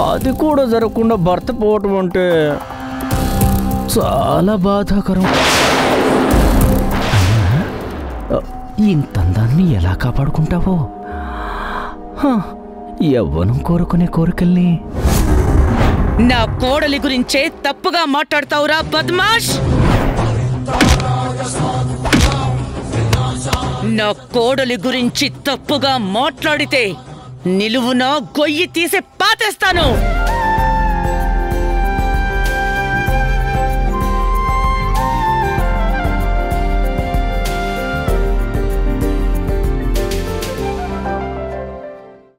అది కూడా జరగకుండా భర్త పోవటం అంటే చాలా బాధాకరం అయినా, ఇంత అందాన్ని ఎలా కాపాడుకుంటావో హ, యవ్వనం కోరుకునే కోరికల్ని నా కోడలి గురించే తప్పుగా మాట్లాడతావురా బద్మాష్ నా కోడలి గురించి తప్పుగా మాట్లాడితే నిలువున గొయ్యి తీసి పాతేస్తాను